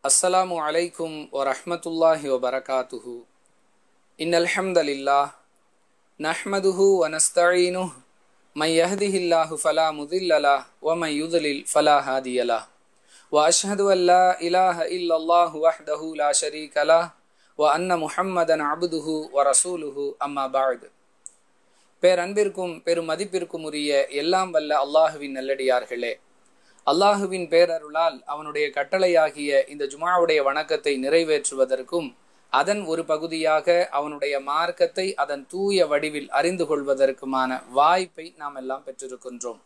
அஸ்ஸலாமு அலைக்கும் வரஹ்மத்துல்லாஹி வபரகாத்துஹு இன்னல் ஹம்தலில்லாஹ் நஹ்மதுஹு வனஸ்தஈனுஹ் من يهده الله فلا مضل له ومن يضلل فلا هادي له واشهد ان لا اله الا الله وحده لا شريك له وان محمدا عبده ورسوله اما بعد பேரன்பிற்கும் பெரும் மதிப்பிற்கும் உரிய எல்லாம் வல்ல அல்லாஹுவின் நல்லடியார்களே அல்லாஹுவின் பேரருளால் அவனுடைய கட்டளையாகிய இந்த ஜுமாவுடைய வணக்கத்தை நிறைவேற்றுவதற்கும் அதன் ஒரு பகுதியாக அவனுடைய மார்க்கத்தை அதன் தூய வடிவில் அறிந்து கொள்வதற்குமான வாய்ப்பை நாம் எல்லாம் பெற்றிருக்கின்றோம்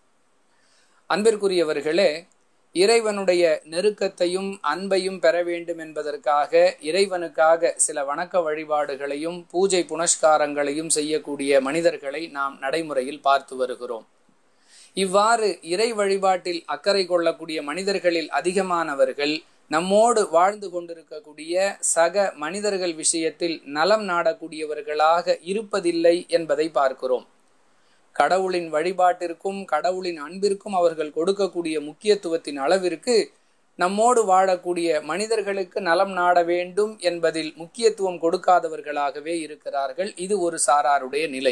அன்பிற்குரியவர்களே இறைவனுடைய நெருக்கத்தையும் அன்பையும் பெற வேண்டும் என்பதற்காக இறைவனுக்காக சில வணக்க வழிபாடுகளையும் பூஜை புனஸ்காரங்களையும் செய்யக்கூடிய மனிதர்களை நாம் நடைமுறையில் பார்த்து வருகிறோம் இவ்வாறு இறை வழிபாட்டில் அக்கறை கொள்ளக்கூடிய மனிதர்களில் அதிகமானவர்கள் நம்மோடு வாழ்ந்து கொண்டிருக்கக்கூடிய சக மனிதர்கள் விஷயத்தில் நலம் நாடக்கூடியவர்களாக இருப்பதில்லை என்பதை பார்க்கிறோம் கடவுளின் வழிபாட்டிற்கும் கடவுளின் அன்பிற்கும் அவர்கள் கொடுக்கக்கூடிய முக்கியத்துவத்தின் அளவிற்கு நம்மோடு வாழக்கூடிய மனிதர்களுக்கு நலம் நாட வேண்டும் என்பதில் முக்கியத்துவம் கொடுக்காதவர்களாகவே இருக்கிறார்கள் இது ஒரு சாராருடைய நிலை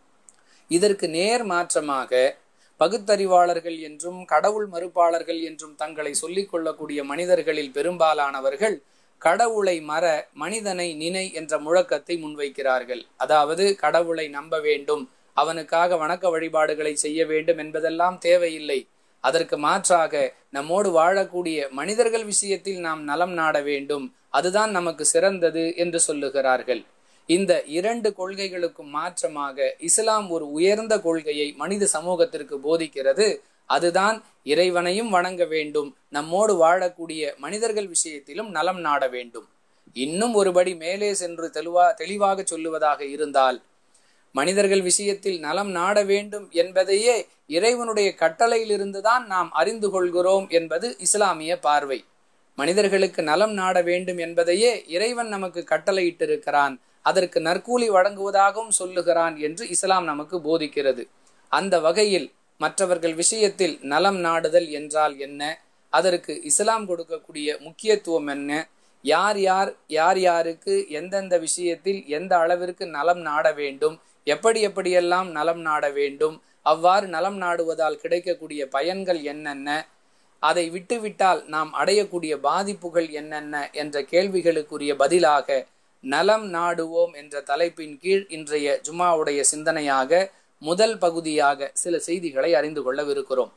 இதற்கு நேர் மாற்றமாக பகுத்தறிவாளர்கள் என்றும் கடவுள் மறுப்பாளர்கள் என்றும் தங்களை சொல்லிக் கொள்ளக்கூடிய மனிதர்களில் பெரும்பாலானவர்கள் கடவுளை மற மனிதனை நினை என்ற முழக்கத்தை முன்வைக்கிறார்கள் அதாவது கடவுளை நம்ப வேண்டும் அவனுக்காக வணக்க வழிபாடுகளை செய்ய வேண்டும் என்பதெல்லாம் தேவையில்லை அதற்கு மாற்றாக நம்மோடு வாழக்கூடிய மனிதர்கள் விஷயத்தில் நாம் நலம் நாட வேண்டும் அதுதான் நமக்கு சிறந்தது என்று சொல்லுகிறார்கள் இந்த இரண்டு கொள்கைகளுக்கும் மாற்றமாக இஸ்லாம் ஒரு உயர்ந்த கொள்கையை மனித சமூகத்திற்கு போதிக்கிறது அதுதான் இறைவனையும் வணங்க வேண்டும் நம்மோடு வாழக்கூடிய மனிதர்கள் விஷயத்திலும் நலம் நாட வேண்டும் இன்னும் ஒருபடி மேலே சென்று தெளிவா தெளிவாக சொல்லுவதாக இருந்தால் மனிதர்கள் விஷயத்தில் நலம் நாட வேண்டும் என்பதையே இறைவனுடைய கட்டளையிலிருந்து தான் நாம் அறிந்து கொள்கிறோம் என்பது இஸ்லாமிய பார்வை மனிதர்களுக்கு நலம் நாட வேண்டும் என்பதையே இறைவன் நமக்கு கட்டளையிட்டிருக்கிறான் அதற்கு நற்கூலி வழங்குவதாகவும் சொல்லுகிறான் என்று இஸ்லாம் நமக்கு போதிக்கிறது அந்த வகையில் மற்றவர்கள் விஷயத்தில் நலம் நாடுதல் என்றால் என்ன அதற்கு இஸ்லாம் கொடுக்கக்கூடிய முக்கியத்துவம் என்ன யார் யார் யார் யாருக்கு எந்தெந்த விஷயத்தில் எந்த அளவிற்கு நலம் நாட வேண்டும் எப்படி எப்படியெல்லாம் நலம் நாட வேண்டும் அவ்வாறு நலம் நாடுவதால் கிடைக்கக்கூடிய பயன்கள் என்னென்ன அதை விட்டுவிட்டால் நாம் அடையக்கூடிய பாதிப்புகள் என்னென்ன என்ற கேள்விகளுக்குரிய பதிலாக நலம் நாடுவோம் என்ற தலைப்பின் கீழ் இன்றைய ஜுமாவுடைய சிந்தனையாக முதல் பகுதியாக சில செய்திகளை அறிந்து கொள்ளவிருக்கிறோம்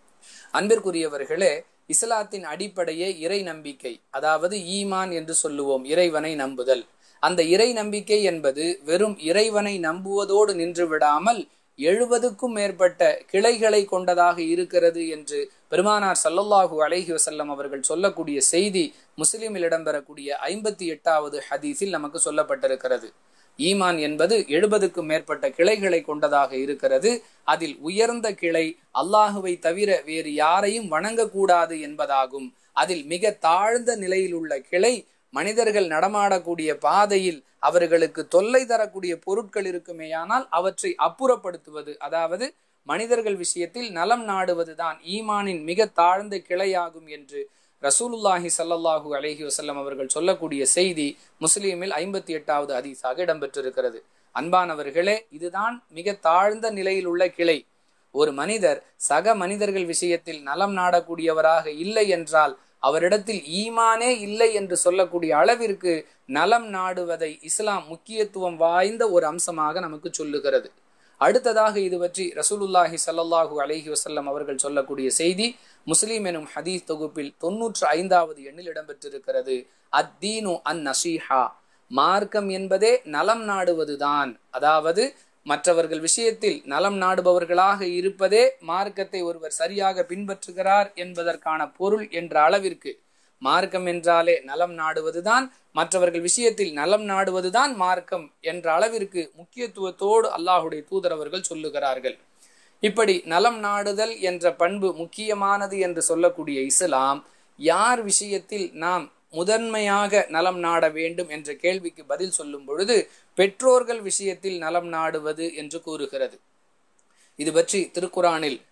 அன்பிற்குரியவர்களே இஸ்லாத்தின் அடிப்படையே இறை நம்பிக்கை அதாவது ஈமான் என்று சொல்லுவோம் இறைவனை நம்புதல் அந்த இறை நம்பிக்கை என்பது வெறும் இறைவனை நம்புவதோடு நின்று விடாமல் எழுபதுக்கும் மேற்பட்ட கிளைகளை கொண்டதாக இருக்கிறது என்று பெருமானார் சல்லல்லாஹு அலைஹி வசல்லம் அவர்கள் சொல்லக்கூடிய செய்தி முஸ்லிமில் இடம்பெறக்கூடிய ஐம்பத்தி எட்டாவது ஹதீஸில் நமக்கு சொல்லப்பட்டிருக்கிறது ஈமான் என்பது எழுபதுக்கும் மேற்பட்ட கிளைகளை கொண்டதாக இருக்கிறது அதில் உயர்ந்த கிளை அல்லாஹுவை தவிர வேறு யாரையும் வணங்கக்கூடாது என்பதாகும் அதில் மிக தாழ்ந்த நிலையில் உள்ள கிளை மனிதர்கள் நடமாடக்கூடிய பாதையில் அவர்களுக்கு தொல்லை தரக்கூடிய பொருட்கள் இருக்குமேயானால் அவற்றை அப்புறப்படுத்துவது அதாவது மனிதர்கள் விஷயத்தில் நலம் நாடுவதுதான் ஈமானின் மிக தாழ்ந்த கிளையாகும் என்று ரசூலுல்லாஹி சல்லாஹூ அலஹி வசல்லம் அவர்கள் சொல்லக்கூடிய செய்தி முஸ்லீமில் ஐம்பத்தி எட்டாவது ஹதீஸாக இடம்பெற்றிருக்கிறது அன்பானவர்களே இதுதான் மிக தாழ்ந்த நிலையில் உள்ள கிளை ஒரு மனிதர் சக மனிதர்கள் விஷயத்தில் நலம் நாடக்கூடியவராக இல்லை என்றால் அவரிடத்தில் ஈமானே இல்லை என்று சொல்லக்கூடிய அளவிற்கு நலம் நாடுவதை இஸ்லாம் முக்கியத்துவம் வாய்ந்த ஒரு அம்சமாக நமக்கு சொல்லுகிறது அடுத்ததாக இது பற்றி ரசூலுல்லாஹி சல்லாஹூ அலஹி வசல்லம் அவர்கள் சொல்லக்கூடிய செய்தி முஸ்லீம் எனும் ஹதீஸ் தொகுப்பில் தொன்னூற்று ஐந்தாவது எண்ணில் இடம்பெற்றிருக்கிறது அத்தீனு அன் நசீஹா மார்க்கம் என்பதே நலம் நாடுவதுதான் அதாவது மற்றவர்கள் விஷயத்தில் நலம் நாடுபவர்களாக இருப்பதே மார்க்கத்தை ஒருவர் சரியாக பின்பற்றுகிறார் என்பதற்கான பொருள் என்ற அளவிற்கு மார்க்கம் என்றாலே நலம் நாடுவதுதான் மற்றவர்கள் விஷயத்தில் நலம் நாடுவதுதான் மார்க்கம் என்ற அளவிற்கு முக்கியத்துவத்தோடு அல்லாஹுடைய தூதரவர்கள் சொல்லுகிறார்கள் இப்படி நலம் நாடுதல் என்ற பண்பு முக்கியமானது என்று சொல்லக்கூடிய இஸ்லாம் யார் விஷயத்தில் நாம் முதன்மையாக நலம் நாட வேண்டும் என்ற கேள்விக்கு பதில் சொல்லும் பொழுது பெற்றோர்கள் விஷயத்தில் நலம் நாடுவது என்று கூறுகிறது இது பற்றி திருக்குரானில்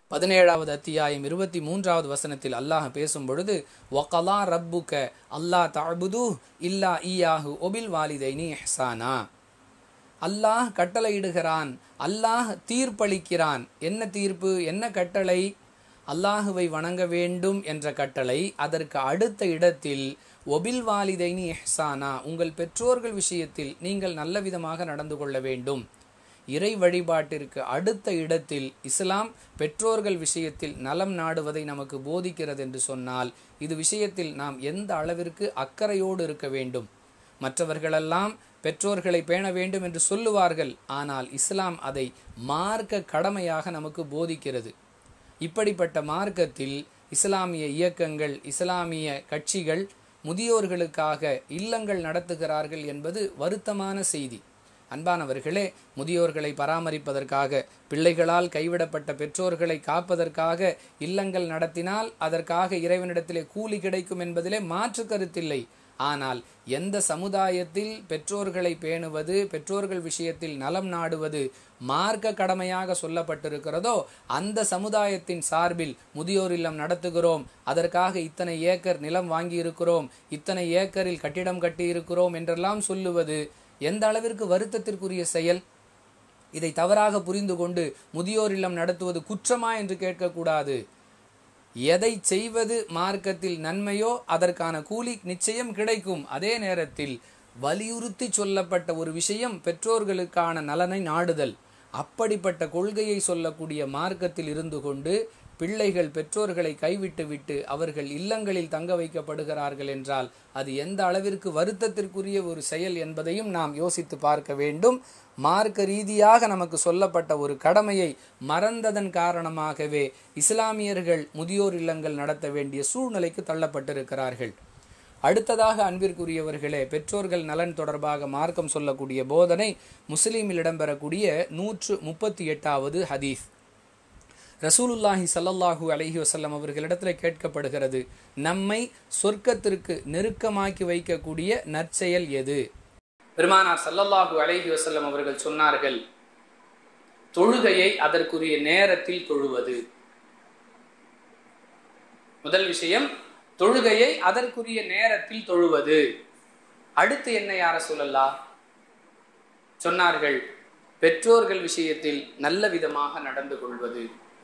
பதினேழாவது அத்தியாயம் இருபத்தி மூன்றாவது வசனத்தில் அல்லாஹ் பேசும் பொழுது ஒகலா ரப்புக அல்லாஹ் தஅபுது இல்லா ஈயாஹு ஒபில் வாலிதைனி எஹ்சானா அல்லாஹ் கட்டளையிடுகிறான் அல்லாஹ் தீர்ப்பளிக்கிறான் என்ன தீர்ப்பு என்ன கட்டளை அல்லாஹுவை வணங்க வேண்டும் என்ற கட்டளை அதற்கு அடுத்த இடத்தில் ஒபில் வாலிதைனி எஹ்சானா உங்கள் பெற்றோர்கள் விஷயத்தில் நீங்கள் நல்ல விதமாக நடந்து கொள்ள வேண்டும் இறை வழிபாட்டிற்கு அடுத்த இடத்தில் இஸ்லாம் பெற்றோர்கள் விஷயத்தில் நலம் நாடுவதை நமக்கு போதிக்கிறது என்று சொன்னால் இது விஷயத்தில் நாம் எந்த அளவிற்கு அக்கறையோடு இருக்க வேண்டும் மற்றவர்களெல்லாம் பெற்றோர்களை பேண வேண்டும் என்று சொல்லுவார்கள் ஆனால் இஸ்லாம் அதை மார்க்க கடமையாக நமக்கு போதிக்கிறது இப்படிப்பட்ட மார்க்கத்தில் இஸ்லாமிய இயக்கங்கள் இஸ்லாமிய கட்சிகள் முதியோர்களுக்காக இல்லங்கள் நடத்துகிறார்கள் என்பது வருத்தமான செய்தி அன்பானவர்களே முதியோர்களை பராமரிப்பதற்காக பிள்ளைகளால் கைவிடப்பட்ட பெற்றோர்களை காப்பதற்காக இல்லங்கள் நடத்தினால் அதற்காக இறைவனிடத்திலே கூலி கிடைக்கும் என்பதிலே மாற்று கருத்தில்லை ஆனால் எந்த சமுதாயத்தில் பெற்றோர்களை பேணுவது பெற்றோர்கள் விஷயத்தில் நலம் நாடுவது மார்க்க கடமையாக சொல்லப்பட்டிருக்கிறதோ அந்த சமுதாயத்தின் சார்பில் முதியோர் இல்லம் நடத்துகிறோம் அதற்காக இத்தனை ஏக்கர் நிலம் வாங்கியிருக்கிறோம் இத்தனை ஏக்கரில் கட்டிடம் கட்டியிருக்கிறோம் என்றெல்லாம் சொல்லுவது எந்த அளவிற்கு வருத்தத்திற்குரிய செயல் இதை தவறாக புரிந்து கொண்டு முதியோர் இல்லம் நடத்துவது குற்றமா என்று கேட்கக்கூடாது எதை செய்வது மார்க்கத்தில் நன்மையோ அதற்கான கூலி நிச்சயம் கிடைக்கும் அதே நேரத்தில் வலியுறுத்தி சொல்லப்பட்ட ஒரு விஷயம் பெற்றோர்களுக்கான நலனை நாடுதல் அப்படிப்பட்ட கொள்கையை சொல்லக்கூடிய மார்க்கத்தில் இருந்து கொண்டு பிள்ளைகள் பெற்றோர்களை கைவிட்டு விட்டு அவர்கள் இல்லங்களில் தங்க வைக்கப்படுகிறார்கள் என்றால் அது எந்த அளவிற்கு வருத்தத்திற்குரிய ஒரு செயல் என்பதையும் நாம் யோசித்து பார்க்க வேண்டும் மார்க்க ரீதியாக நமக்கு சொல்லப்பட்ட ஒரு கடமையை மறந்ததன் காரணமாகவே இஸ்லாமியர்கள் முதியோர் இல்லங்கள் நடத்த வேண்டிய சூழ்நிலைக்கு தள்ளப்பட்டிருக்கிறார்கள் அடுத்ததாக அன்பிற்குரியவர்களே பெற்றோர்கள் நலன் தொடர்பாக மார்க்கம் சொல்லக்கூடிய போதனை முஸ்லீமில் இடம்பெறக்கூடிய நூற்று முப்பத்தி எட்டாவது ஹதீஸ் ரசூலுல்லாஹி சல்லல்லாஹு அலஹி வசல்லம் அவர்களிடத்தில் கேட்கப்படுகிறது நம்மை சொர்க்கத்திற்கு நெருக்கமாக்கி வைக்கக்கூடிய நற்செயல் எது பெருமானார் சல்லல்லாஹு அலஹி வசல்லம் அவர்கள் சொன்னார்கள் தொழுகையை அதற்குரிய நேரத்தில் தொழுவது முதல் விஷயம் தொழுகையை அதற்குரிய நேரத்தில் தொழுவது அடுத்து என்ன யார சொல்லலா சொன்னார்கள் பெற்றோர்கள் விஷயத்தில் நல்ல விதமாக நடந்து கொள்வது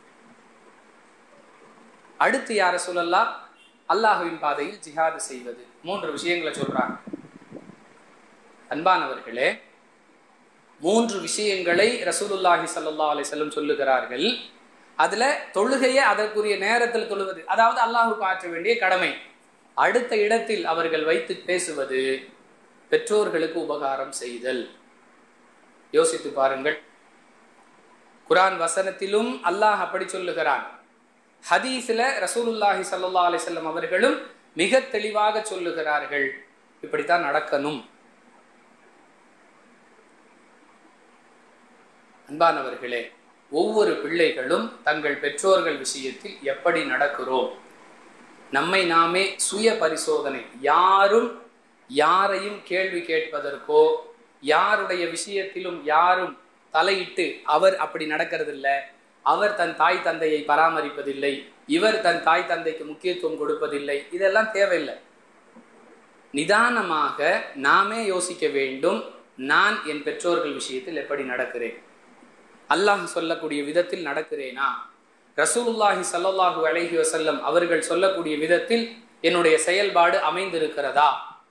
அடுத்து யார சொல்லலாம் அல்லாஹுவின் பாதையில் ஜிஹாது செய்வது மூன்று விஷயங்களை சொல்றாங்க அன்பானவர்களே மூன்று விஷயங்களை ரசூலுல்லாஹி சல்லா அலிசல்லம் சொல்லுகிறார்கள் அதுல தொழுகையை அதற்குரிய நேரத்தில் தொழுவது அதாவது அல்லாஹுக்கு ஆற்ற வேண்டிய கடமை அடுத்த இடத்தில் அவர்கள் வைத்து பேசுவது பெற்றோர்களுக்கு உபகாரம் செய்தல் யோசித்து பாருங்கள் குரான் வசனத்திலும் அல்லாஹ் அப்படி சொல்லுகிறான் ஹதீஸில் ரசூலுல்லாஹி சல்லா அலிசல்லம் அவர்களும் மிக தெளிவாக சொல்லுகிறார்கள் இப்படித்தான் நடக்கணும் அன்பானவர்களே ஒவ்வொரு பிள்ளைகளும் தங்கள் பெற்றோர்கள் விஷயத்தில் எப்படி நடக்கிறோம் நம்மை நாமே சுய பரிசோதனை யாரும் யாரையும் கேள்வி கேட்பதற்கோ யாருடைய விஷயத்திலும் யாரும் தலையிட்டு அவர் அப்படி நடக்கிறதில்ல அவர் தன் தாய் தந்தையை பராமரிப்பதில்லை இவர் தன் தாய் தந்தைக்கு முக்கியத்துவம் கொடுப்பதில்லை இதெல்லாம் தேவையில்லை நிதானமாக நாமே யோசிக்க வேண்டும் நான் என் பெற்றோர்கள் விஷயத்தில் எப்படி நடக்கிறேன் அல்லாஹ் சொல்லக்கூடிய விதத்தில் நடக்கிறேனா ரசூலுல்லாஹி சல்லாஹூ அலஹி வசல்லம் அவர்கள் சொல்லக்கூடிய விதத்தில் என்னுடைய செயல்பாடு அமைந்திருக்கிறதா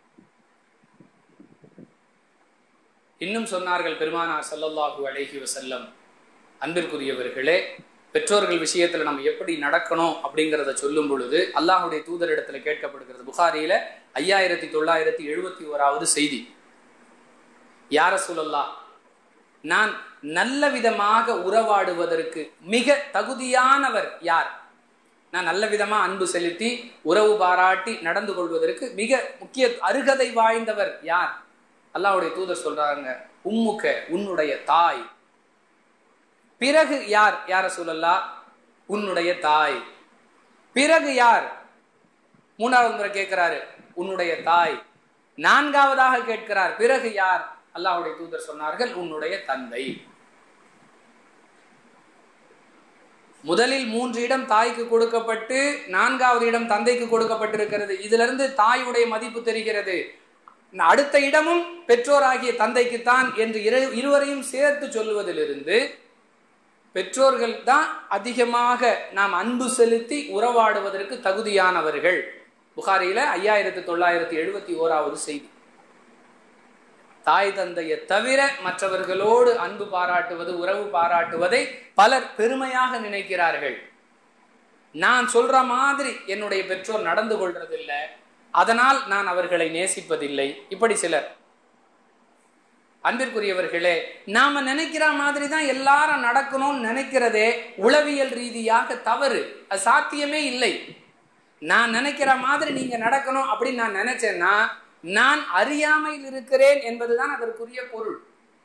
இன்னும் சொன்னார்கள் பெருமானார் சல்லல்லாஹூ அலஹி வசல்லம் அன்பிற்குரியவர்களே பெற்றோர்கள் விஷயத்துல நம்ம எப்படி நடக்கணும் அப்படிங்கிறத சொல்லும் பொழுது அல்லாஹுடைய தூதரிடத்துல கேட்கப்படுகிறது புகாரியில ஐயாயிரத்தி தொள்ளாயிரத்தி எழுபத்தி ஓராவது செய்தி யார சொல்லல்லா நான் நல்ல விதமாக உறவாடுவதற்கு மிக தகுதியானவர் யார் நான் நல்ல விதமா அன்பு செலுத்தி உறவு பாராட்டி நடந்து கொள்வதற்கு மிக முக்கிய அருகதை வாய்ந்தவர் யார் அல்லாவுடைய தூதர் சொல்றாங்க உம்முக்க உன்னுடைய தாய் பிறகு யார் யார சொல்லலா உன்னுடைய தாய் பிறகு யார் மூணாவது முறை கேட்கிறாரு உன்னுடைய தாய் நான்காவதாக கேட்கிறார் பிறகு யார் அல்லாஹுடைய தூதர் சொன்னார்கள் உன்னுடைய தந்தை முதலில் மூன்று இடம் தாய்க்கு கொடுக்கப்பட்டு நான்காவது இடம் தந்தைக்கு கொடுக்கப்பட்டிருக்கிறது இதிலிருந்து தாயுடைய மதிப்பு தெரிகிறது அடுத்த இடமும் பெற்றோராகிய தந்தைக்குத்தான் என்று இரு இருவரையும் சேர்த்து சொல்லுவதிலிருந்து பெற்றோர்கள் தான் அதிகமாக நாம் அன்பு செலுத்தி உறவாடுவதற்கு தகுதியானவர்கள் புகாரியில ஐயாயிரத்தி தொள்ளாயிரத்தி எழுபத்தி ஓராவது செய்தி தாய் தந்தையை தவிர மற்றவர்களோடு அன்பு பாராட்டுவது உறவு பாராட்டுவதை பலர் பெருமையாக நினைக்கிறார்கள் நான் சொல்ற மாதிரி என்னுடைய பெற்றோர் நடந்து கொள்றதில்லை அதனால் நான் அவர்களை நேசிப்பதில்லை இப்படி சிலர் அன்பிற்குரியவர்களே நாம நினைக்கிற மாதிரி தான் எல்லாரும் நடக்கணும்னு நினைக்கிறதே உளவியல் ரீதியாக தவறு அது சாத்தியமே இல்லை நான் நினைக்கிற மாதிரி நீங்க நடக்கணும் அப்படின்னு நான் நினைச்சேன்னா நான் அறியாமையில் இருக்கிறேன் என்பதுதான் அதற்குரிய பொருள்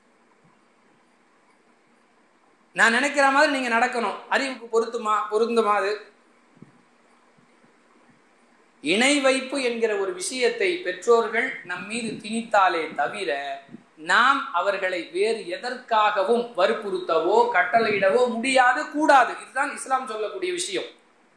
நான் நினைக்கிற மாதிரி நீங்க நடக்கணும் அறிவுக்கு பொருத்துமா பொருந்துமா அது இணை வைப்பு என்கிற ஒரு விஷயத்தை பெற்றோர்கள் நம் மீது திணித்தாலே தவிர நாம் அவர்களை வேறு எதற்காகவும் வற்புறுத்தவோ கட்டளையிடவோ முடியாது கூடாது இதுதான் இஸ்லாம் சொல்லக்கூடிய விஷயம்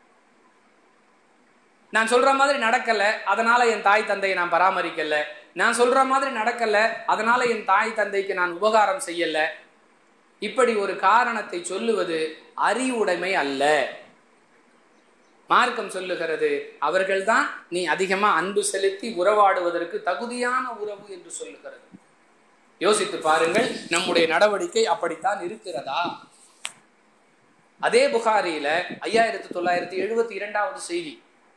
நான் சொல்ற மாதிரி நடக்கல அதனால என் தாய் தந்தையை நான் பராமரிக்கல நான் சொல்ற மாதிரி நடக்கல அதனால என் தாய் தந்தைக்கு நான் உபகாரம் செய்யல இப்படி ஒரு காரணத்தை சொல்லுவது அறிவுடைமை அல்ல மார்க்கம் சொல்லுகிறது அவர்கள்தான் நீ அதிகமா அன்பு செலுத்தி உறவாடுவதற்கு தகுதியான உறவு என்று சொல்லுகிறது யோசித்து பாருங்கள் நம்முடைய நடவடிக்கை அப்படித்தான் இருக்கிறதா அதே புகாரியில ஐயாயிரத்தி தொள்ளாயிரத்தி எழுபத்தி இரண்டாவது செய்தி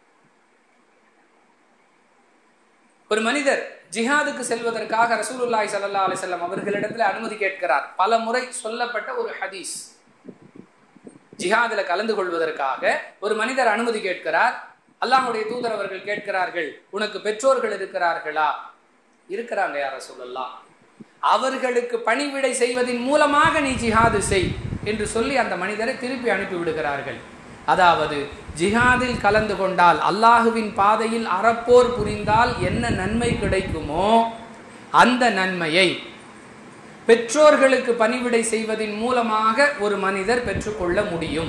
ஒரு மனிதர் ஜிஹாதுக்கு செல்வதற்காக ரசூலுல்லாய் சல்லா அலிசல்லாம் அவர்களிடத்துல அனுமதி கேட்கிறார் பல முறை சொல்லப்பட்ட ஒரு ஹதீஸ் ஜிஹாதுல கலந்து கொள்வதற்காக ஒரு மனிதர் அனுமதி கேட்கிறார் அல்லாஹுடைய தூதர் அவர்கள் கேட்கிறார்கள் உனக்கு பெற்றோர்கள் இருக்கிறார்களா இருக்கிறாங்க யார சொல்லலாம் அவர்களுக்கு பணிவிடை செய்வதன் மூலமாக நீ ஜிஹாது செய் என்று சொல்லி அந்த மனிதரை திருப்பி அனுப்பி விடுகிறார்கள் அதாவது ஜிஹாதில் கலந்து கொண்டால் அல்லாஹுவின் பாதையில் அறப்போர் புரிந்தால் என்ன நன்மை கிடைக்குமோ அந்த நன்மையை பெற்றோர்களுக்கு பணிவிடை செய்வதன் மூலமாக ஒரு மனிதர் பெற்றுக்கொள்ள முடியும்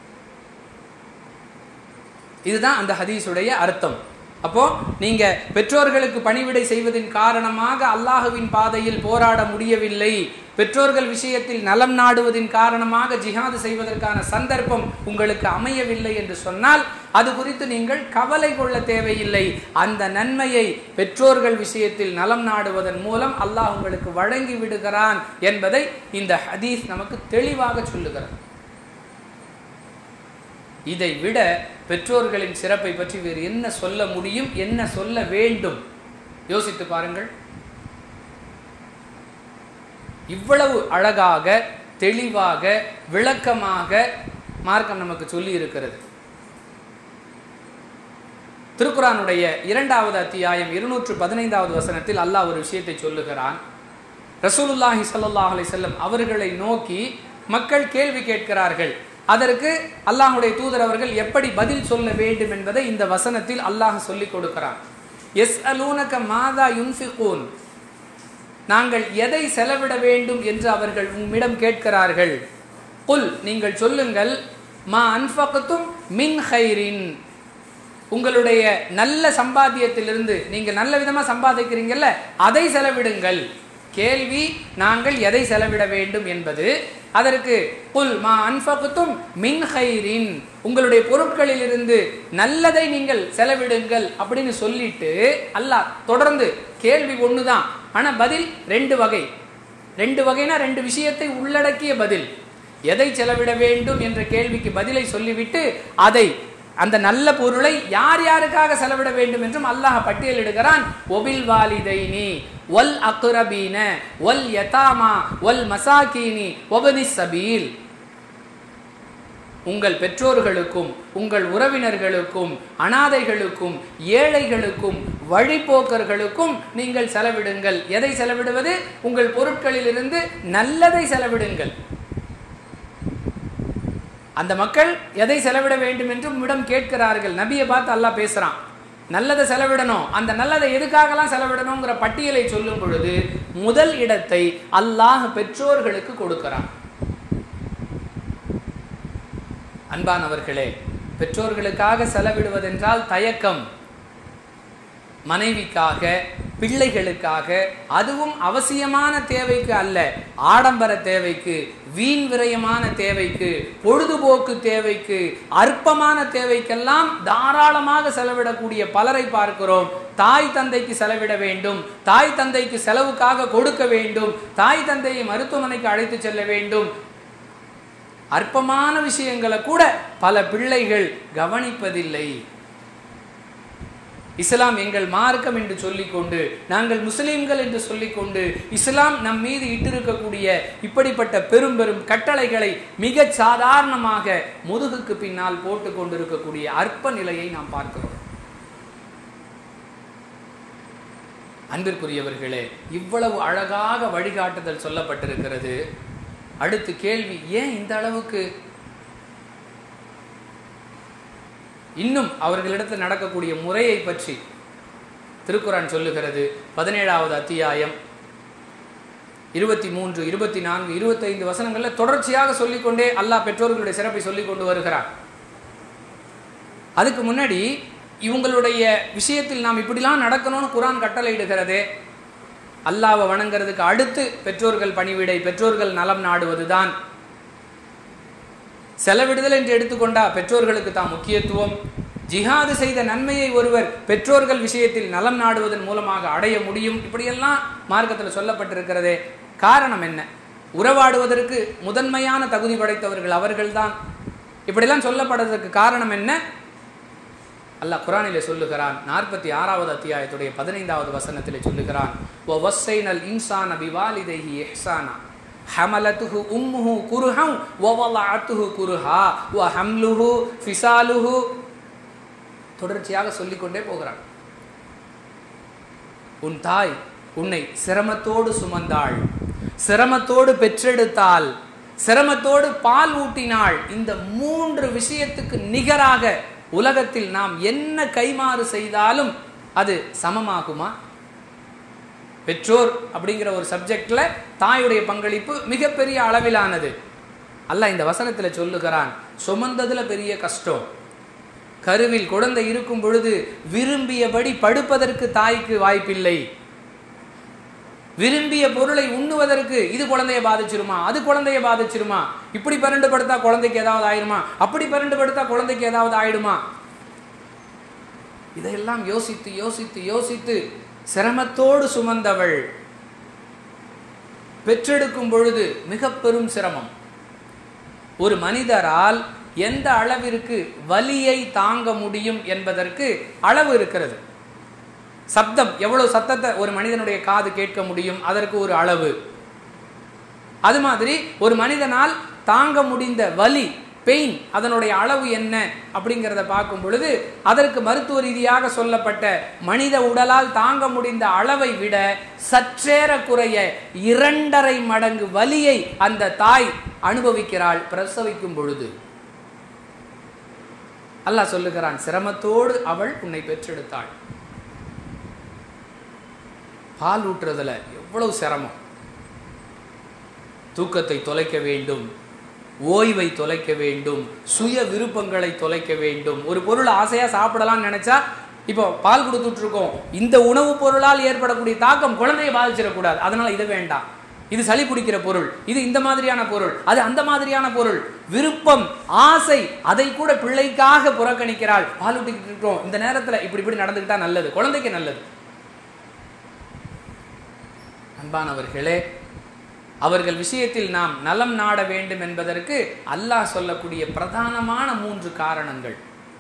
இதுதான் அந்த ஹதீஸுடைய அர்த்தம் அப்போ நீங்க பெற்றோர்களுக்கு பணிவிடை செய்வதன் காரணமாக அல்லாஹுவின் பாதையில் போராட முடியவில்லை பெற்றோர்கள் விஷயத்தில் நலம் நாடுவதின் காரணமாக ஜிஹாது செய்வதற்கான சந்தர்ப்பம் உங்களுக்கு அமையவில்லை என்று சொன்னால் அது குறித்து நீங்கள் கவலை கொள்ள தேவையில்லை அந்த நன்மையை பெற்றோர்கள் விஷயத்தில் நலம் நாடுவதன் மூலம் அல்லாஹ் உங்களுக்கு வழங்கி விடுகிறான் என்பதை இந்த ஹதீஸ் நமக்கு தெளிவாக சொல்லுகிறது இதை விட பெற்றோர்களின் சிறப்பை பற்றி வேறு என்ன சொல்ல முடியும் என்ன சொல்ல வேண்டும் யோசித்து பாருங்கள் இவ்வளவு அழகாக தெளிவாக விளக்கமாக மார்க்கம் நமக்கு சொல்லி இருக்கிறது திருக்குறானுடைய இரண்டாவது அத்தியாயம் இருநூற்று பதினைந்தாவது வசனத்தில் அல்லாஹ் ஒரு விஷயத்தை சொல்லுகிறான் ரசூலுல்லாஹி சல்லாஹ் அலி செல்லம் அவர்களை நோக்கி மக்கள் கேள்வி கேட்கிறார்கள் அதற்கு அல்லாஹுடைய தூதர் அவர்கள் எப்படி பதில் சொல்ல வேண்டும் என்பதை இந்த வசனத்தில் அல்லாஹ் சொல்லிக் கொடுக்கிறான் எஸ் அலூனக மாதா யுன்ஃபிகூன் நாங்கள் எதை செலவிட வேண்டும் என்று அவர்கள் உம்மிடம் கேட்கிறார்கள் புல் நீங்கள் சொல்லுங்கள் மா அன்ஃபகத்தும் மின் ஹைரின் உங்களுடைய நல்ல சம்பாத்தியத்திலிருந்து நீங்கள் நல்ல விதமாக சம்பாதிக்கிறீங்கல்ல அதை செலவிடுங்கள் கேள்வி நாங்கள் எதை செலவிட வேண்டும் என்பது அதற்கு புல் மா அன்பகுத்தும் மின் ஹைரின் உங்களுடைய பொருட்களில் இருந்து நல்லதை நீங்கள் செலவிடுங்கள் அப்படின்னு சொல்லிட்டு அல்லாஹ் தொடர்ந்து கேள்வி ஒன்று தான் ஆனால் பதில் ரெண்டு வகை ரெண்டு வகைனா ரெண்டு விஷயத்தை உள்ளடக்கிய பதில் எதை செலவிட வேண்டும் என்ற கேள்விக்கு பதிலை சொல்லிவிட்டு அதை அந்த நல்ல பொருளை யார் யாருக்காக செலவிட வேண்டும் என்றும் அல்லாஹ் பட்டியலிடுகிறான் ஒபில் வாலிதைனி ஒல் அக்ரபீன ஒல் யதாமா ஒல் மசாக்கீனி ஒபனி சபீல் உங்கள் பெற்றோர்களுக்கும் உங்கள் உறவினர்களுக்கும் அனாதைகளுக்கும் ஏழைகளுக்கும் வழிபோக்கர்களுக்கும் நீங்கள் செலவிடுங்கள் எதை செலவிடுவது உங்கள் பொருட்களிலிருந்து நல்லதை செலவிடுங்கள் அந்த மக்கள் எதை செலவிட வேண்டும் என்று உம்மிடம் கேட்கிறார்கள் நபியை பார்த்து அல்லாஹ் பேசுறான் நல்லதை செலவிடணும் அந்த நல்லதை எதுக்காகலாம் செலவிடணுங்கிற பட்டியலை சொல்லும் பொழுது முதல் இடத்தை அல்லாஹ் பெற்றோர்களுக்கு கொடுக்கிறான் அன்பானவர்களே பெற்றோர்களுக்காக செலவிடுவதென்றால் தயக்கம் மனைவிக்காக பிள்ளைகளுக்காக அதுவும் அவசியமான தேவைக்கு அல்ல ஆடம்பர தேவைக்கு வீண் விரயமான தேவைக்கு பொழுதுபோக்கு தேவைக்கு அற்பமான தேவைக்கெல்லாம் தாராளமாக செலவிடக்கூடிய பலரை பார்க்கிறோம் தாய் தந்தைக்கு செலவிட வேண்டும் தாய் தந்தைக்கு செலவுக்காக கொடுக்க வேண்டும் தாய் தந்தையை மருத்துவமனைக்கு அழைத்து செல்ல வேண்டும் அற்பமான விஷயங்களை கூட பல பிள்ளைகள் கவனிப்பதில்லை இஸ்லாம் எங்கள் மார்க்கம் என்று சொல்லிக்கொண்டு நாங்கள் முஸ்லிம்கள் என்று சொல்லிக்கொண்டு இஸ்லாம் நம் மீது இட்டிருக்கக்கூடிய இப்படிப்பட்ட பெரும் பெரும் கட்டளைகளை மிக சாதாரணமாக முதுகுக்கு பின்னால் போட்டு கொண்டிருக்கக்கூடிய அற்ப நிலையை நாம் பார்க்கிறோம் அன்பிற்குரியவர்களே இவ்வளவு அழகாக வழிகாட்டுதல் சொல்லப்பட்டிருக்கிறது அடுத்து கேள்வி ஏன் இந்த அளவுக்கு இன்னும் அவர்களிடத்தில் நடக்கக்கூடிய முறையை பற்றி திருக்குறான் சொல்லுகிறது பதினேழாவது அத்தியாயம் இருபத்தி மூன்று இருபத்தி நான்கு இருபத்தைந்து வசனங்கள்ல தொடர்ச்சியாக சொல்லிக்கொண்டே அல்லாஹ் பெற்றோர்களுடைய சிறப்பை சொல்லிக் கொண்டு வருகிறார் அதுக்கு முன்னாடி இவங்களுடைய விஷயத்தில் நாம் இப்படிலாம் நடக்கணும்னு குரான் கட்டளையிடுகிறதே அல்லாவை வணங்குறதுக்கு அடுத்து பெற்றோர்கள் பணிவிடை பெற்றோர்கள் நலம் நாடுவதுதான் செலவிடுதல் என்று எடுத்துக்கொண்டா பெற்றோர்களுக்கு தான் முக்கியத்துவம் ஜிஹாது செய்த நன்மையை ஒருவர் பெற்றோர்கள் விஷயத்தில் நலம் நாடுவதன் மூலமாக அடைய முடியும் இப்படியெல்லாம் மார்க்கத்தில் சொல்லப்பட்டிருக்கிறதே காரணம் என்ன உறவாடுவதற்கு முதன்மையான தகுதி படைத்தவர்கள் அவர்கள்தான் இப்படிலாம் சொல்லப்படுறதுக்கு காரணம் என்ன அல்லாஹ் குரானிலே சொல்லுகிறான் நாற்பத்தி ஆறாவது அத்தியாயத்துடைய பதினைந்தாவது வசனத்திலே சொல்லுகிறான் ஓ வஸ்ஸைனல் இன்சான பிவாலிதைஹி எஹ்சானா ஹமலத்துஹு உம்முஹு குருஹம் ஒவலாத்துஹு குருஹா வ ஹம்லுஹு ஃபிசாலுஹு தொடர்ச்சியாக சொல்லிக்கொண்டே போகிறான் உன் தாய் உன்னை சிரமத்தோடு சுமந்தாள் சிரமத்தோடு பெற்றெடுத்தாள் சிரமத்தோடு பால் ஊட்டினாள் இந்த மூன்று விஷயத்துக்கு நிகராக உலகத்தில் நாம் என்ன கைமாறு செய்தாலும் அது சமமாகுமா பெற்றோர் அப்படிங்கிற ஒரு சப்ஜெக்ட்ல தாயுடைய பங்களிப்பு மிகப்பெரிய அளவிலானது அல்ல இந்த வசனத்துல சொல்லுகிறான் சுமந்ததுல பெரிய கஷ்டம் கருவில் குழந்தை இருக்கும் பொழுது விரும்பியபடி படுப்பதற்கு தாய்க்கு வாய்ப்பில்லை விரும்பிய பொருளை உண்ணுவதற்கு இது குழந்தைய பாதிச்சிருமா அது குழந்தைய பாதிச்சிருமா இப்படி பரண்டு படுத்தா குழந்தைக்கு ஏதாவது ஆயிடுமா அப்படி பரண்டு படுத்தா குழந்தைக்கு ஏதாவது ஆயிடுமா இதையெல்லாம் யோசித்து யோசித்து யோசித்து சிரமத்தோடு சுமந்தவள் பெற்றெடுக்கும் பொழுது மிக பெரும் சிரமம் ஒரு மனிதரால் எந்த அளவிற்கு வலியை தாங்க முடியும் என்பதற்கு அளவு இருக்கிறது சப்தம் எவ்வளவு சத்தத்தை ஒரு மனிதனுடைய காது கேட்க முடியும் அதற்கு ஒரு அளவு அது மாதிரி ஒரு மனிதனால் தாங்க முடிந்த வலி பெயின் அதனுடைய அளவு என்ன அப்படிங்கிறத பார்க்கும் பொழுது அதற்கு மருத்துவ ரீதியாக சொல்லப்பட்ட மனித உடலால் தாங்க முடிந்த அளவை விட சற்றேற குறைய இரண்டரை மடங்கு வலியை அந்த தாய் அனுபவிக்கிறாள் பிரசவிக்கும் பொழுது அல்லாஹ் சொல்லுகிறான் சிரமத்தோடு அவள் உன்னை பெற்றெடுத்தாள் பால் ஊற்றுறதுல எவ்வளவு சிரமம் தூக்கத்தை தொலைக்க வேண்டும் ஓய்வை தொலைக்க வேண்டும் சுய விருப்பங்களை தொலைக்க வேண்டும் ஒரு பொருள் ஆசையா சாப்பிடலாம்னு நினைச்சா இப்போ பால் கொடுத்துட்டு இருக்கோம் இந்த உணவுப் பொருளால் ஏற்படக்கூடிய தாக்கம் குழந்தையை பாதிச்சிடக்கூடாது அதனால இது வேண்டாம் இது சளி பிடிக்கிற பொருள் இது இந்த மாதிரியான பொருள் அது அந்த மாதிரியான பொருள் விருப்பம் ஆசை அதை கூட பிள்ளைக்காக புறக்கணிக்கிறாள் பால் ஊட்டிக்கிட்டு இருக்கோம் இந்த நேரத்தில் இப்படி இப்படி நடந்துக்கிட்டா நல்லது குழந்தைக்கு நல்லது அன்பானவர்களே அவர்கள் விஷயத்தில் நாம் நலம் நாட வேண்டும் என்பதற்கு அல்லாஹ் சொல்லக்கூடிய பிரதானமான மூன்று காரணங்கள்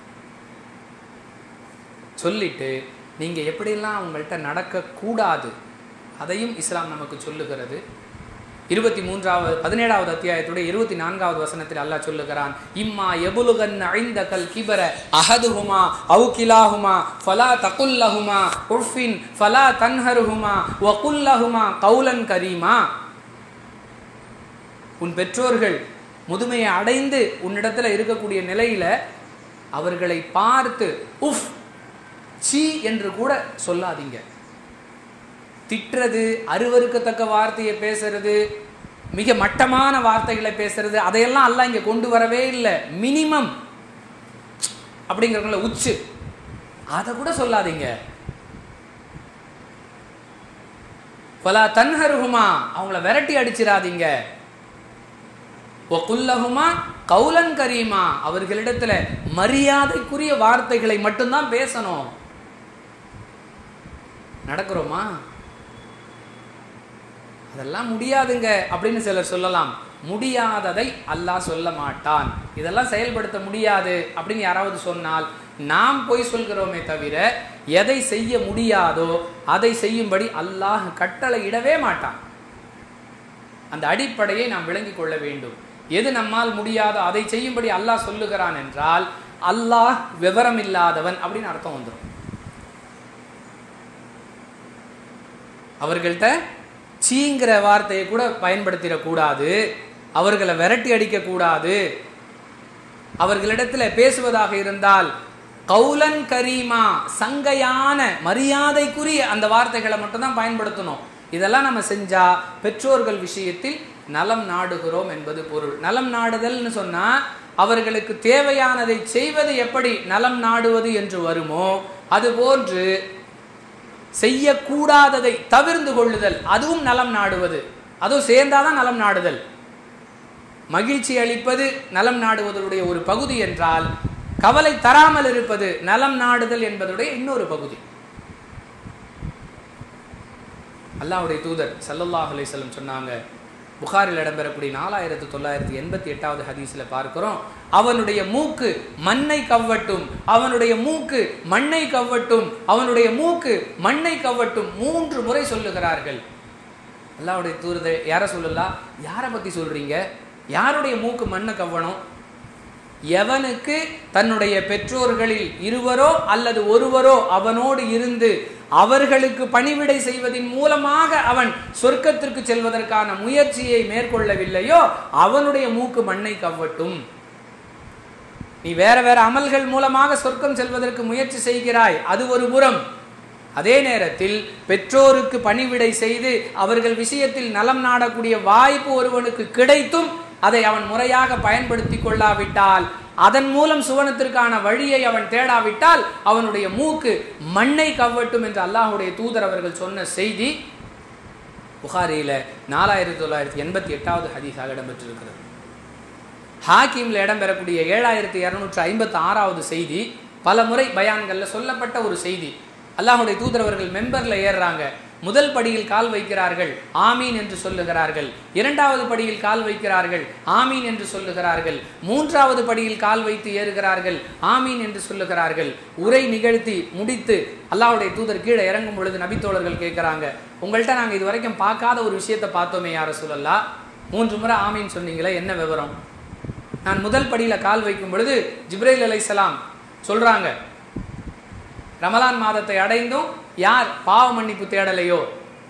சொல்லிட்டு நீங்க எப்படியெல்லாம் அவங்கள்ட்ட நடக்கக்கூடாது அதையும் இஸ்லாம் நமக்கு சொல்லுகிறது இருபத்தி மூன்றாவது பதினேழாவது அத்தியாயத்துடைய இருபத்தி நான்காவது வசனத்தில் அல்லாஹ் சொல்லுகிறான் இம்மா எபுலுகன் ஐந்த கல் கிபர அஹதுஹுமா அவுகிலாஹுமா ஃபலா தகுல்லஹுமா உஃபின் ஃபலா தன்ஹருஹுமா வகுல்லஹுமா கௌலன் கரீமா உன் பெற்றோர்கள் முதுமையை அடைந்து உன்னிடத்துல இருக்கக்கூடிய நிலையில அவர்களை பார்த்து உஃப் சி என்று கூட சொல்லாதீங்க திட்டுறது அருவருக்கத்தக்க வார்த்தையை பேசுறது மிக மட்டமான வார்த்தைகளை பேசுறது அதையெல்லாம் அல்லாஹ் இங்க கொண்டு வரவே இல்லை மினிமம் அப்படிங்கிறவங்கள உச்சு அதை கூட சொல்லாதீங்க பலா தன்ஹருகுமா அவங்கள விரட்டி அடிச்சிடாதீங்க ஒக்குல்லகுமா கௌலன் கரீமா அவர்களிடத்துல மரியாதைக்குரிய வார்த்தைகளை மட்டும்தான் பேசணும் நடக்கிறோமா அதெல்லாம் முடியாதுங்க அப்படின்னு சிலர் சொல்லலாம் முடியாததை அல்லாஹ் சொல்ல மாட்டான் இதெல்லாம் செயல்படுத்த முடியாது அப்படின்னு யாராவது சொன்னால் நாம் போய் சொல்கிறோமே தவிர எதை செய்ய முடியாதோ அதை செய்யும்படி அல்லாஹ் கட்டளை இடவே மாட்டான் அந்த அடிப்படையை நாம் விளங்கிக் கொள்ள வேண்டும் எது நம்மால் முடியாதோ அதை செய்யும்படி அல்லாஹ் சொல்லுகிறான் என்றால் அல்லாஹ் விவரம் இல்லாதவன் அப்படின்னு அர்த்தம் வந்துடும் அவர்கள்ட்ட சீங்கிற வார்த்தையை கூட பயன்படுத்திடக்கூடாது அவர்களை விரட்டி அடிக்கக்கூடாது அவர்களிடத்துல பேசுவதாக இருந்தால் கௌலன் கரீமா சங்கையான மரியாதைக்குரிய அந்த வார்த்தைகளை மட்டும்தான் பயன்படுத்தணும் இதெல்லாம் நம்ம செஞ்சா பெற்றோர்கள் விஷயத்தில் நலம் நாடுகிறோம் என்பது பொருள் நலம் நாடுதல்னு சொன்னா அவர்களுக்கு தேவையானதை செய்வது எப்படி நலம் நாடுவது என்று வருமோ அதுபோன்று செய்யக்கூடாததை தவிர்ந்து கொள்ளுதல் அதுவும் நலம் நாடுவது அதுவும் சேர்ந்தாதான் நலம் நாடுதல் மகிழ்ச்சி அளிப்பது நலம் நாடுவதனுடைய ஒரு பகுதி என்றால் கவலை தராமல் இருப்பது நலம் நாடுதல் என்பதுடைய இன்னொரு பகுதி அல்லாஹ்வுடைய தூதர் சல்லல்லாஹ் அலைஹிஸ்ஸலாம் சொன்னாங்க புகாரில் இடம்பெறக்கூடிய நாலாயிரத்து தொள்ளாயிரத்தி எண்பத்தி எட்டாவது ஹதீஸில் பார்க்கிறோம் அவனுடைய மூக்கு மண்ணை கவ்வட்டும் அவனுடைய மூக்கு மண்ணை கவ்வட்டும் அவனுடைய மூக்கு மண்ணை கவ்வட்டும் மூன்று முறை சொல்லுகிறார்கள் அல்லாஹ்வுடைய தூதர் யாரை சொல்லலாம் யாரை பற்றி சொல்றீங்க யாருடைய மூக்கு மண்ணை கவ்வணும் எவனுக்கு தன்னுடைய பெற்றோர்களில் இருவரோ அல்லது ஒருவரோ அவனோடு இருந்து அவர்களுக்கு பணிவிடை செய்வதின் மூலமாக அவன் சொர்க்கத்திற்கு செல்வதற்கான முயற்சியை மேற்கொள்ளவில்லையோ அவனுடைய மூக்கு மண்ணை கவ்வட்டும் நீ வேற வேற அமல்கள் மூலமாக சொர்க்கம் செல்வதற்கு முயற்சி செய்கிறாய் அது ஒரு புறம் அதே நேரத்தில் பெற்றோருக்கு பணிவிடை செய்து அவர்கள் விஷயத்தில் நலம் நாடக்கூடிய வாய்ப்பு ஒருவனுக்கு கிடைத்தும் அதை அவன் முறையாக பயன்படுத்தி கொள்ளாவிட்டால் அதன் மூலம் சுவனத்திற்கான வழியை அவன் தேடாவிட்டால் அவனுடைய மூக்கு மண்ணை கவ்வட்டும் என்று அல்லாஹுடைய தூதர் அவர்கள் சொன்ன செய்தி புகாரியில நாலாயிரத்தி தொள்ளாயிரத்தி எண்பத்தி எட்டாவது ஹதீஸாக இடம்பெற்றிருக்கிறது ஹாக்கிம்ல இடம்பெறக்கூடிய ஏழாயிரத்தி இருநூற்றி ஐம்பத்தி ஆறாவது செய்தி பல முறை பயான்கள்ல சொல்லப்பட்ட ஒரு செய்தி அல்லாஹுடைய தூதர் அவர்கள் மெம்பர்ல ஏறுறாங்க முதல் படியில் கால் வைக்கிறார்கள் ஆமீன் என்று சொல்லுகிறார்கள் இரண்டாவது படியில் கால் வைக்கிறார்கள் ஆமீன் என்று சொல்லுகிறார்கள் மூன்றாவது படியில் கால் வைத்து ஏறுகிறார்கள் ஆமீன் என்று சொல்லுகிறார்கள் உரை நிகழ்த்தி முடித்து அல்லாஹ்வுடைய தூதர் கீழே இறங்கும் பொழுது நபித்தோழர்கள் கேட்குறாங்க உங்கள்கிட்ட நாங்கள் இது வரைக்கும் பார்க்காத ஒரு விஷயத்தை பார்த்தோமே யார சொல்லலாம் மூன்று முறை ஆமீன் சொன்னீங்களே என்ன விவரம் நான் முதல் படியில் கால் வைக்கும் பொழுது ஜிப்ரைல் அலைசலாம் சொல்றாங்க ரமலான் மாதத்தை அடைந்தும் யார் பாவ மன்னிப்பு தேடலையோ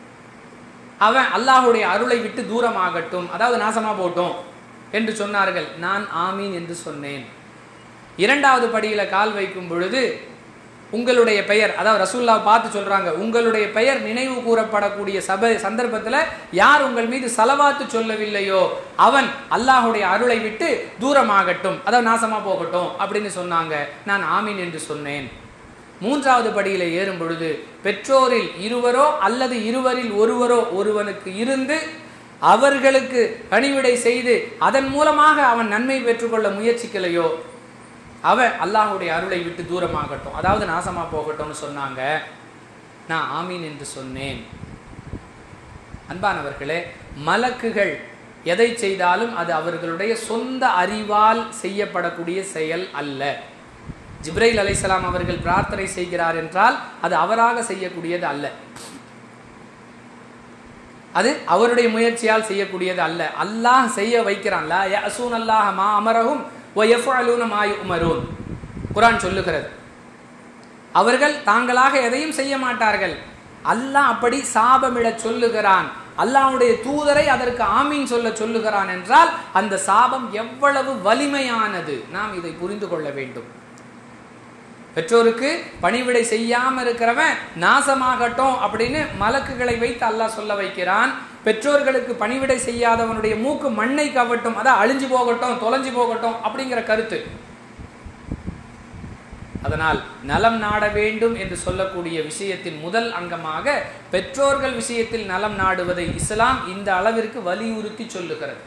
அவன் அல்லாஹுடைய அருளை விட்டு தூரமாகட்டும் அதாவது நாசமா போட்டும் என்று சொன்னார்கள் நான் ஆமீன் என்று சொன்னேன் இரண்டாவது படியில கால் வைக்கும் பொழுது உங்களுடைய பெயர் அதாவது ரசூல்லா பார்த்து சொல்றாங்க உங்களுடைய பெயர் நினைவு கூறப்படக்கூடிய சபை சந்தர்ப்பத்தில் யார் உங்கள் மீது சலவாத்து சொல்லவில்லையோ அவன் அல்லாஹுடைய அருளை விட்டு தூரமாகட்டும் அதாவது நாசமா போகட்டும் அப்படின்னு சொன்னாங்க நான் ஆமீன் என்று சொன்னேன் மூன்றாவது படியில ஏறும் பொழுது பெற்றோரில் இருவரோ அல்லது இருவரில் ஒருவரோ ஒருவனுக்கு இருந்து அவர்களுக்கு பணிவிடை செய்து அதன் மூலமாக அவன் நன்மை பெற்றுக்கொள்ள முயற்சிக்கலையோ அவன் அல்லாஹுடைய அருளை விட்டு தூரமாகட்டும் அதாவது நாசமா போகட்டும்னு சொன்னாங்க நான் ஆமீன் என்று சொன்னேன் அன்பானவர்களே மலக்குகள் எதை செய்தாலும் அது அவர்களுடைய சொந்த அறிவால் செய்யப்படக்கூடிய செயல் அல்ல ஜிப்ரைல் அலைசலாம் அவர்கள் பிரார்த்தனை செய்கிறார் என்றால் அது அவராக செய்யக்கூடியது அல்ல அது அவருடைய முயற்சியால் செய்யக்கூடியது அல்ல அல்லாஹ் செய்ய வைக்கிறான்ல யசூன் அல்லாஹ் மா அமரகும் ஒ எஃப்அலூன மா யுமரூன் குரான் சொல்லுகிறது அவர்கள் தாங்களாக எதையும் செய்ய மாட்டார்கள் அல்லாஹ் அப்படி சாபமிடச் சொல்லுகிறான் அல்லாஹ்வுடைய தூதரை அதற்கு ஆமீன் சொல்ல சொல்லுகிறான் என்றால் அந்த சாபம் எவ்வளவு வலிமையானது நாம் இதை புரிந்து கொள்ள வேண்டும் பெற்றோருக்கு பணிவிடை செய்யாம இருக்கிறவன் நாசமாகட்டும் அப்படின்னு மலக்குகளை வைத்து அல்லாஹ் சொல்ல வைக்கிறான் பெற்றோர்களுக்கு பணிவிடை செய்யாதவனுடைய மூக்கு மண்ணை கவட்டும் அதான் அழிஞ்சு போகட்டும் தொலைஞ்சு போகட்டும் அப்படிங்கிற கருத்து அதனால் நலம் நாட வேண்டும் என்று சொல்லக்கூடிய விஷயத்தின் முதல் அங்கமாக பெற்றோர்கள் விஷயத்தில் நலம் நாடுவதை இஸ்லாம் இந்த அளவிற்கு வலியுறுத்தி சொல்லுகிறது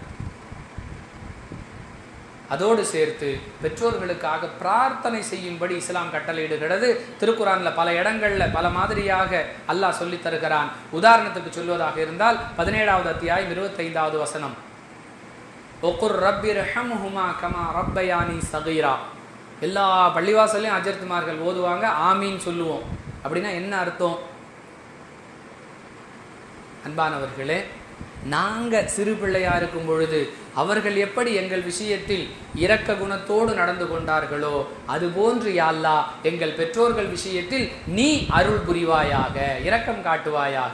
அதோடு சேர்த்து பெற்றோர்களுக்காக பிரார்த்தனை செய்யும்படி இஸ்லாம் கட்டளையிடுகிறது திருக்குறான்ல பல இடங்கள்ல பல மாதிரியாக அல்லாஹ் சொல்லித் தருகிறான் உதாரணத்துக்கு சொல்வதாக இருந்தால் பதினேழாவது அத்தியாயம் இருபத்தைந்தாவது வசனம் ஒக்குர் ரப்பி ரஹம்ஹுமா கமா ரப்பயானி சகீரா எல்லா பள்ளிவாசல்லையும் அஜர்த்துமார்கள் ஓதுவாங்க ஆமீன் சொல்லுவோம் அப்படின்னா என்ன அர்த்தம் அன்பானவர்களே நாங்க சிறு பிள்ளையா இருக்கும் பொழுது அவர்கள் எப்படி எங்கள் விஷயத்தில் இரக்க குணத்தோடு நடந்து கொண்டார்களோ அதுபோன்று யாழ்லா எங்கள் பெற்றோர்கள் விஷயத்தில் நீ அருள் புரிவாயாக இரக்கம் காட்டுவாயாக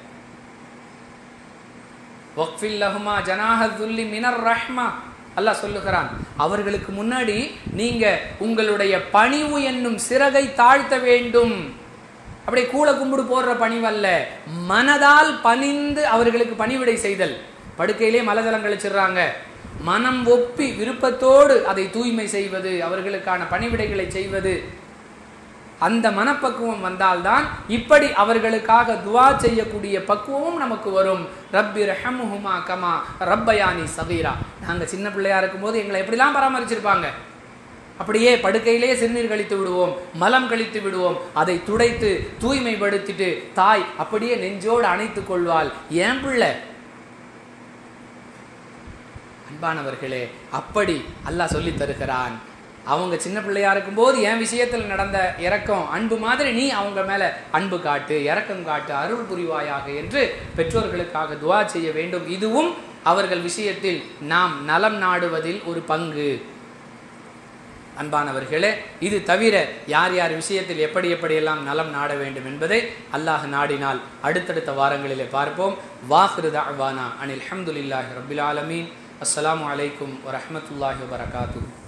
வக்ஃபில் லஹுமா ஜனாஹதுல்லி மினர் ரஹ்மா அல்லாஹ் சொல்லுகிறான் அவர்களுக்கு முன்னாடி நீங்க உங்களுடைய பணிவு என்னும் சிறகை தாழ்த்த வேண்டும் அப்படியே கூல கும்பிடு போடுற பணிவல்ல மனதால் பணிந்து அவர்களுக்கு பணிவிடை செய்தல் படுக்கையிலே மலதளம் கழிச்சிடுறாங்க மனம் ஒப்பி விருப்பத்தோடு அதை தூய்மை செய்வது அவர்களுக்கான பணிவிடைகளை செய்வது அந்த மனப்பக்குவம் வந்தால்தான் இப்படி அவர்களுக்காக துவா செய்யக்கூடிய பக்குவமும் நமக்கு வரும் ரப்பி ரஹமுஹுமா கமா ரப்பயானி சகீரா நாங்கள் சின்ன பிள்ளையா இருக்கும்போது எங்களை எப்படிலாம் பராமரிச்சிருப்பாங்க அப்படியே படுக்கையிலே சிறுநீர் கழித்து விடுவோம் மலம் கழித்து விடுவோம் அதை துடைத்து தூய்மைப்படுத்திட்டு தாய் அப்படியே நெஞ்சோடு அணைத்துக் கொள்வாள் ஏன் பிள்ளை அன்பானவர்களே அப்படி அல்லாஹ் சொல்லி தருகிறான் அவங்க சின்ன பிள்ளையா இருக்கும்போது என் விஷயத்தில் நடந்த இரக்கம் அன்பு மாதிரி நீ அவங்க மேல அன்பு காட்டு இரக்கம் காட்டு அருள் புரிவாயாக என்று பெற்றோர்களுக்காக துவா செய்ய வேண்டும் இதுவும் அவர்கள் விஷயத்தில் நாம் நலம் நாடுவதில் ஒரு பங்கு அன்பானவர்களே இது தவிர யார் யார் விஷயத்தில் எப்படி எப்படியெல்லாம் நலம் நாட வேண்டும் என்பதை அல்லாஹ் நாடினால் அடுத்தடுத்த வாரங்களிலே பார்ப்போம் வாஹிரு தாவானா அனில் அஹமதுல்லாஹி ரபில் ஆலமீன் அஸ்ஸலாமு அலைக்கும் வரஹமத்துல்லாஹி வரகாத்து